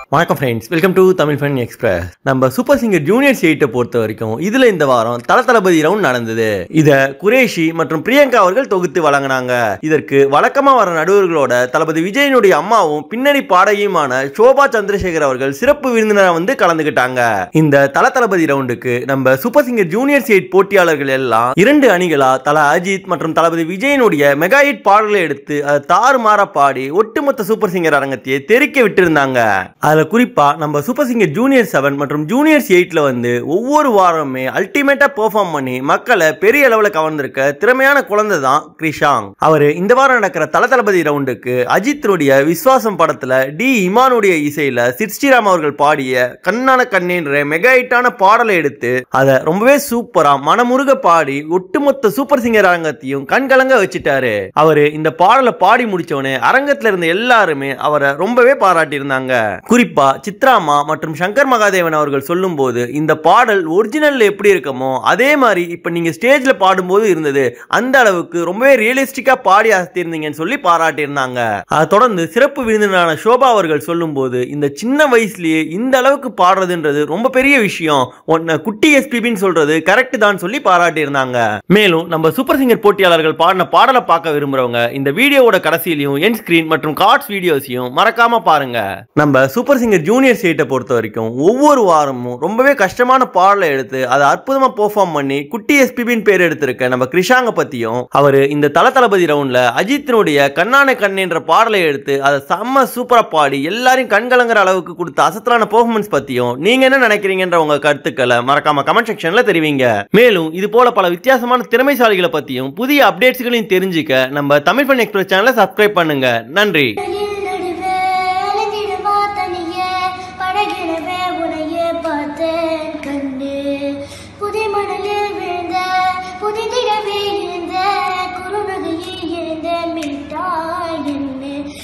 வணக்கம் friends welcome to Tamil fun express நம்ம super singer junior எயிட்டை பொறுத்த வரைக்கும் இதுல இந்த வாரம் தல தளபதி ரவுண்ட் நடந்தது இத குரேஷி மற்றும் பிரியங்கா அவர்கள் தொகுத்து வழங்கினாங்க இதற்கு வழக்கமா வர நடுவர்களோட தளபதி விஜயனுடைய அம்மாவும் பின்னணி பாடகியுமான சோபா சந்திரசேகர் அவர்கள் சிறப்பு விருந்தினராக வந்து கலந்துக்கிட்டாங்க இந்த தல தளபதி ரவுண்டுக்கு நம்ம சூப்பர் சிங்கர் ஜூனியர் எயிட் போட்டியாளர்கள் எல்லாம் இரண்டு அணிகளா தல அஜித் மற்றும் தளபதி விஜயனுடைய மெகா ஹிட் பாடலை எடுத்து அதை தாறுமாறா பாடி ஒட்டுமொத்த சூப்பர் சிங்கர் அரங்கத்தையே தெறிக்க விட்டிருந்தாங்க அதுல குறிப்பா நம்ம சூப்பர் சிங்கர் ஜூனியர் செவன் மற்றும் ஜூனியர்ஸ் எயிட்ல வந்து ஒவ்வொரு வாரமுமே அல்டிமேட்டா பெர்ஃபார்ம் பண்ணி மக்களை பெரிய அளவுல கவர்ந்திருக்க திறமையான குழந்தை தான் கிரிஷாங் அவரு இந்த வாரம் நடக்கிற தல தளபதி ரவுண்டுக்கு அஜித்தினுடைய விஸ்வாசம் படத்துல டி இமானுடைய இசையில சிற்ஸ்ரீராம் அவர்கள் பாடிய கண்ணான கண்ணேன்ற மெகா ஹிட்டான பாடலை எடுத்து அதை ரொம்பவே சூப்பரா மனமுருக பாடி ஒட்டுமொத்த சூப்பர் சிங்கர் அரங்கத்தையும் கண்கலங்க வச்சுட்டாரு அவரு இந்த பாடலை பாடி முடிச்சவனே அரங்கத்துல இருந்த எல்லாருமே அவரை ரொம்பவே பாராட்டி இருந்தாங்க குறிப்பா சித்ராமா மற்றும் சங்கர் மகாதேவன் அவர்கள் சொல்லும்போது இந்த பாடல் ஒரிஜினல் எப்படி இருக்குமோ அதே மாதிரி இப்ப நீங்க ஸ்டேஜ்ல பாடும்போது இருந்தது அந்த அளவுக்கு ரொம்பவே ரியலிஸ்டிக்கா பாடி அசத்திருந்தீங்கன்னு சொல்லி பாராட்டி இருந்தாங்க அதை தொடர்ந்து சிறப்பு விருந்தினரான சோபா அவர்கள் சொல்லும்போது இந்த சின்ன வயசுலயே இந்த அளவுக்கு பாடுறதுன்றது ரொம்ப பெரிய விஷயம் உன்னை குட்டி எஸ்பிபின்னு சொல்றது கரெக்ட் தான் சொல்லி பாராட்டி இருந்தாங்க மேலும் நம்ம சூப்பர் சிங்கர் போட்டியாளர்கள் பாடின பாடலை பார்க்க விரும்புறவங்க இந்த வீடியோவோட கடைசியிலையும் என் ஸ்கிரீன் மற்றும் கார்ட்ஸ் வீடியோஸையும் மறக்காம பாருங்க நம்ம சூப்பர் சிங்கர் ஜூனியர் ஸ்டேட்டை பொறுத்த வரைக்கும் ஒவ்வொரு வாரமும் ரொம்பவே கஷ்டமான பாடலை எடுத்து அதை அற்புதமா பெர்ஃபார்ம் பண்ணி குட்டி எஸ்பிபின் பேர் எடுத்திருக்க நம்ம கிருஷாங்க பத்தியும் அவர் இந்த தல தளபதி ரவுண்ட்ல அஜித்தினுடைய கண்ணான கண்ணேன்ற பாடலை எடுத்து அதை செம்ம சூப்பரா பாடி எல்லாரையும் கண்கலங்குற அளவுக்கு கொடுத்த அசத்தலான பெர்ஃபார்மன்ஸ் பத்தியும் நீங்க என்ன நினைக்கிறீங்கன்ற உங்க கருத்துக்களை மறக்காம கமெண்ட் செக்ஷன்ல தெரிவிங்க மேலும் இது போல பல வித்தியாசமான திறமைசாலிகளை பத்தியும் புதிய அப்டேட்ஸ்களையும் தெரிஞ்சுக்க நம்ம தமிழ் ஃபன் எக்ஸ்பிரஸ் சேனலை சப்ஸ்கிரைப் பண்ணுங்க நன்றி கடலில் நடுவே அலைந்திடுவா தனியே படகிடவே உனையே பார்த்தேன் கண்ணு புதை மணலில் விழுந்த புதிதிடவே இருந்த குறுநகையை எழுந்த மீட்டாய் என்ன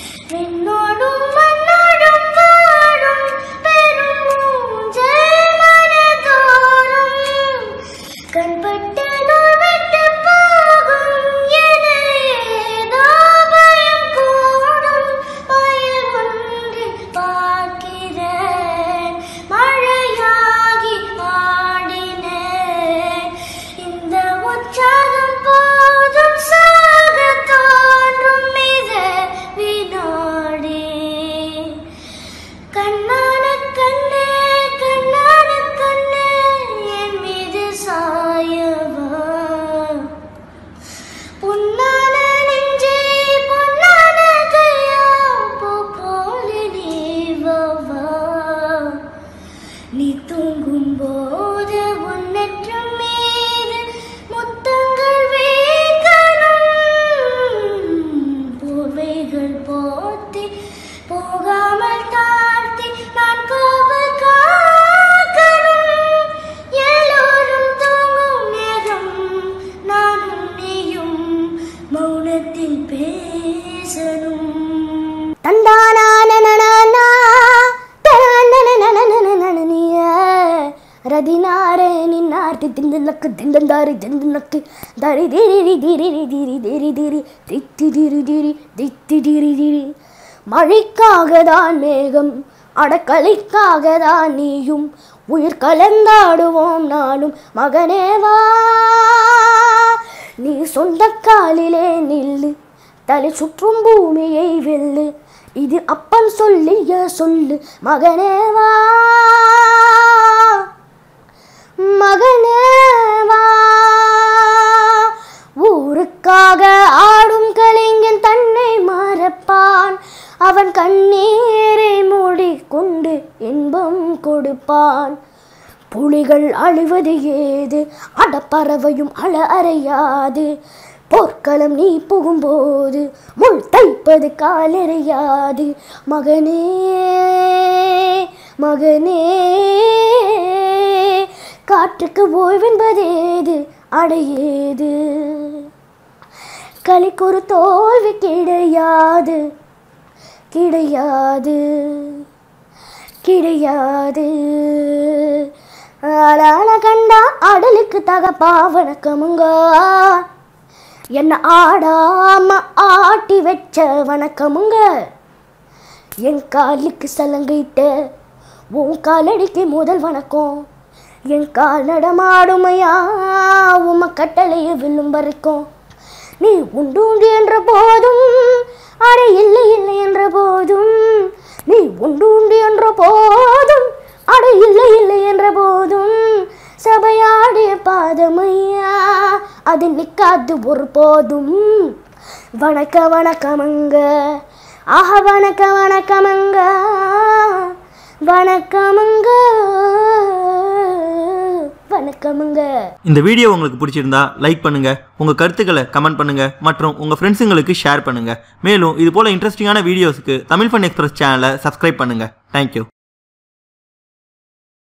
விண்ணோடும் மண்ணோடும் வாடும் பெரும் ஊஞ்சல் மனதோறும் கண்பட்ட நோய் விட்டு போகும் என ஏதோ பயம் கூடும் பயம் ஒன்று பார்க்கிறேன் மழையாகி ஆடினேன் இந்த உற்சாகம் போதும் சாக தோன்றும் மிக வினாடி கண்ணான கண்ணே கண்ணான கண்ணே என் மீது சாயவா பொன்னான நெஞ்சே பொன்னான கையா பூ போல நீ வா வா. நீ தூங்கும் போது உன்னற்றம் மீது முத்தங்கள் வைக்கணும் போர்வைகள் போத்தி போகாமல் தாழ்த்தி நான் காவல் காக்கணும் எல்லோரும் தூங்கும் நேரம் நானும் நீயும் மௌனத்தில் பேசணும் தந்தானா ரதினாரே நின்னார்த்தி திந்தனக்கு திந்தந்தாரி திந்தனக்கு தரி திரி திரி திரி திரி திரி தித்தி திரி திரி தித்தி திரி திரி மழைக்காக தான் மேகம் அடக்களிக்காக தான் நீயும் உயிர் கலந்தாடுவோம் நானும் மகனே வா நீ சொந்த காலிலே நில்லு தலை சுற்றும் பூமியை வெல்லு இது அப்பன் சொல்லிய சொல்லு மகனே வா மகனே வா ஊருக்காக ஆடும் கலைஞன் தன்னை மறப்பான் அவன் கண்ணீரை மூடிக்கொண்டு இன்பம் கொடுப்பான் புலிகள் அழிவது ஏது அடப்பறவையும் அழ அறையாது போர்க்களம் நீ புகும்போது முள் தைப்பது காலெறியாது மகனே மகனே காற்றுக்கு ஓய்வென்பதேது அடையேது களிக்கொரு தோல்வி கிடையாது கிடையாது கிடையாது ஆளான கண்டா அடலுக்கு தகப்பா வணக்கமுங்க என்ன ஆடாம ஆட்டி வச்ச வணக்கமுங்க என் காலுக்கு சலங்கைட்ட உன் காலடிக்கு முதல் வணக்கம் என் கால் நடமாடுமையா உம கட்டளையை வில்லும் வரைக்கும் நீ உண்டு உண்டு என்ற போதும் அட இல்லை இல்லை என்ற போதும் நீ உண்டு உண்டு என்ற போதும் அட இல்லை இல்லை என்ற போதும் சபையாடிய பாதமையா அது நிற்காது ஒரு போதும் வணக்க வணக்கமங்க ஆஹா வணக்க வணக்கமங்க வணக்கமங்க வணக்கமுங்க இந்த வீடியோ உங்களுக்கு பிடிச்சிருந்தா லைக் பண்ணுங்க உங்க கருத்துக்களை கமெண்ட் பண்ணுங்க மற்றும் உங்க ஃப்ரெண்ட்ஸுங்களுக்கு ஷேர் பண்ணுங்க மேலும் இது போல இன்ட்ரெஸ்டிங்கான வீடியோஸ்க்கு தமிழ் ஃபன் எக்ஸ்பிரஸ் சேனலை சப்ஸ்கிரைப் பண்ணுங்க தேங்க்யூ